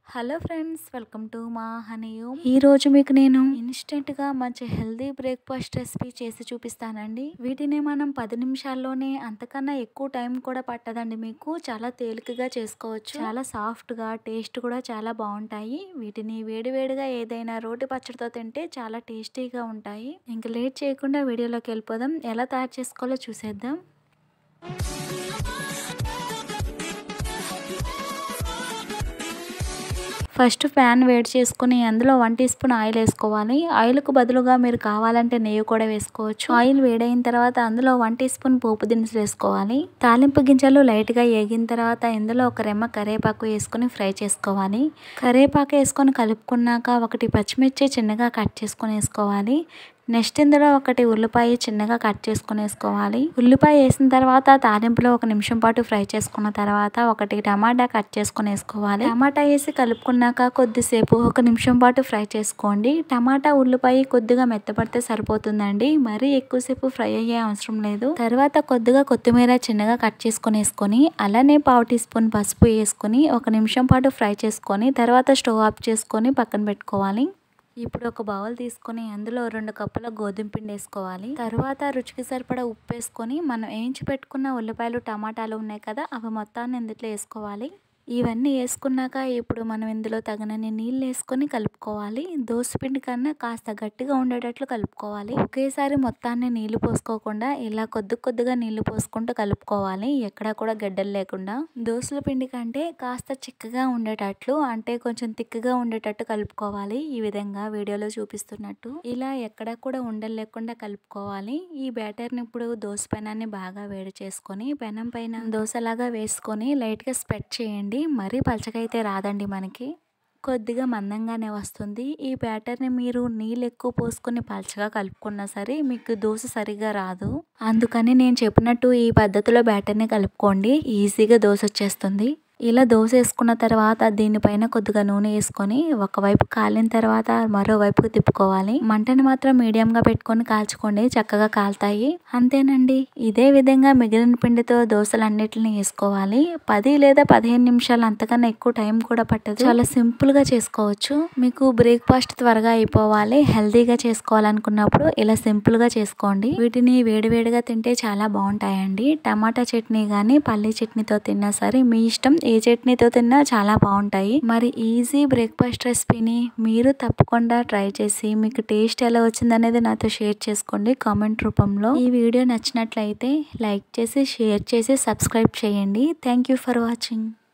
hello friends welcome to మా హనీయు ఈ రోజు మీకు నేను ఇన్స్టెంట్ గా మంచి హెల్దీ బ్రేక్ఫాస్ట్ రెసిపీ చేసి చూపిస్తానండి వీటిని మనం పది నిమిషాల్లోనే అంతకన్నా ఎక్కువ టైం కూడా పట్టదండి మీకు చాలా తేలికగా చేసుకోవచ్చు చాలా సాఫ్ట్ గా టేస్ట్ కూడా చాలా బాగుంటాయి వీటిని వేడివేడిగా ఏదైనా రోటి పచ్చడితో తింటే చాలా టేస్టీగా ఉంటాయి ఇంకా లేట్ చేయకుండా వీడియోలోకి వెళ్ళిపోదాం ఎలా తయారు చేసుకోవాలో చూసేద్దాం ఫస్ట్ ప్యాన్ వేడి చేసుకుని అందులో వన్ టీ స్పూన్ ఆయిల్ వేసుకోవాలి ఆయిల్కు బదులుగా మీరు కావాలంటే నెయ్యి కూడా వేసుకోవచ్చు ఆయిల్ వేడైన తర్వాత అందులో వన్ టీ స్పూన్ పోపు దినుసులు వేసుకోవాలి తాలింపు గింజలు లైట్గా ఏగిన తర్వాత ఇందులో ఒక రెమ్మ కరివేపాకు వేసుకొని ఫ్రై చేసుకోవాలి కరివేపాకు వేసుకొని కలుపుకున్నాక ఒకటి పచ్చిమిర్చి చిన్నగా కట్ చేసుకొని వేసుకోవాలి నెక్స్ట్ ఇందులో ఒకటి ఉల్లిపాయ చిన్నగా కట్ చేసుకుని వేసుకోవాలి ఉల్లిపాయ వేసిన తర్వాత తాలింపులో ఒక నిమిషం పాటు ఫ్రై చేసుకున్న తర్వాత ఒకటి టమాటా కట్ చేసుకుని వేసుకోవాలి టమాటా వేసి కలుపుకున్నాక కొద్దిసేపు ఒక నిమిషం పాటు ఫ్రై చేసుకోండి టమాటా ఉల్లిపాయ కొద్దిగా మెత్తపడితే సరిపోతుందండి మరీ ఎక్కువసేపు ఫ్రై అయ్యే అవసరం లేదు తర్వాత కొద్దిగా కొత్తిమీర చిన్నగా కట్ చేసుకుని వేసుకొని అలానే పావు టీ స్పూన్ పసుపు వేసుకొని ఒక నిమిషం పాటు ఫ్రై చేసుకొని తర్వాత స్టవ్ ఆఫ్ చేసుకొని పక్కన పెట్టుకోవాలి ఇప్పుడు ఒక బౌల్ తీసుకొని అందులో రెండు కప్పుల గోధుమ పిండి వేసుకోవాలి తర్వాత రుచికి సరిపడా ఉప్పు వేసుకొని మనం వేయించి పెట్టుకున్న ఉల్లిపాయలు టమాటాలు ఉన్నాయి కదా అవి మొత్తాన్ని ఇందులో వేసుకోవాలి ఇవన్నీ వేసుకున్నాక ఇప్పుడు మనం ఇందులో తగినన్ని నీళ్ళు వేసుకొని కలుపుకోవాలి పిండి కన్నా కాస్త గట్టిగా ఉండేటట్లు కలుపుకోవాలి ఒకేసారి మొత్తాన్ని నీళ్లు పోసుకోకుండా ఇలా కొద్ది కొద్దిగా నీళ్లు పోసుకుంటూ కలుపుకోవాలి ఎక్కడా కూడా గడ్డలు లేకుండా దోశల పిండి కంటే కాస్త చిక్కగా ఉండేటట్లు అంటే కొంచెం తిక్కగా ఉండేటట్టు కలుపుకోవాలి ఈ విధంగా వీడియోలో చూపిస్తున్నట్టు ఇలా ఎక్కడా కూడా ఉండలు లేకుండా కలుపుకోవాలి ఈ బ్యాటర్ని ఇప్పుడు దోశ పెనాన్ని బాగా వేడి చేసుకొని పెనం పైన దోశలాగా వేసుకొని లైట్గా స్ప్రెడ్ చేయండి మరీ పలచగా అయితే రాదండి మనకి కొద్దిగా మందంగానే వస్తుంది ఈ బ్యాటర్ని మీరు నీళ్ళు ఎక్కువ పోసుకొని పలచగా కలుపుకున్నా సరే మీకు దోశ సరిగా రాదు అందుకని నేను చెప్పినట్టు ఈ పద్ధతిలో బ్యాటర్ని కలుపుకోండి ఈజీగా దోశ వచ్చేస్తుంది ఇలా దోశ వేసుకున్న తర్వాత దీనిపైన కొద్దిగా నూనె వేసుకొని ఒకవైపు కాలిన తర్వాత మరోవైపుకి తిప్పుకోవాలి మంటని మాత్రం మీడియంగా పెట్టుకొని కాల్చుకోండి చక్కగా కాలుతాయి అంతేనండి ఇదే విధంగా మిగిలిన పిండితో దోశలన్నిటిని వేసుకోవాలి పది లేదా పదిహేను నిమిషాలు అంతకన్నా ఎక్కువ టైం కూడా పట్టదు చాలా సింపుల్ గా చేసుకోవచ్చు మీకు బ్రేక్ఫాస్ట్ త్వరగా అయిపోవాలి హెల్దీగా చేసుకోవాలనుకున్నప్పుడు ఇలా సింపుల్ గా చేసుకోండి వీటిని వేడివేడిగా తింటే చాలా బాగుంటాయండి టమాటా చట్నీ గానీ పల్లీ చట్నీతో తిన్నా సరే మీ ఇష్టం ఏ చట్నీతో తిన్నా చాలా బాగుంటాయి మరి ఈజీ బ్రేక్ఫాస్ట్ రెసిపీని మీరు తప్పకుండా ట్రై చేసి మీకు టేస్ట్ ఎలా వచ్చిందనేది నాతో షేర్ చేసుకోండి కామెంట్ రూపంలో ఈ వీడియో నచ్చినట్లయితే లైక్ చేసి షేర్ చేసి సబ్స్క్రైబ్ చేయండి థ్యాంక్ యూ ఫర్ వాచింగ్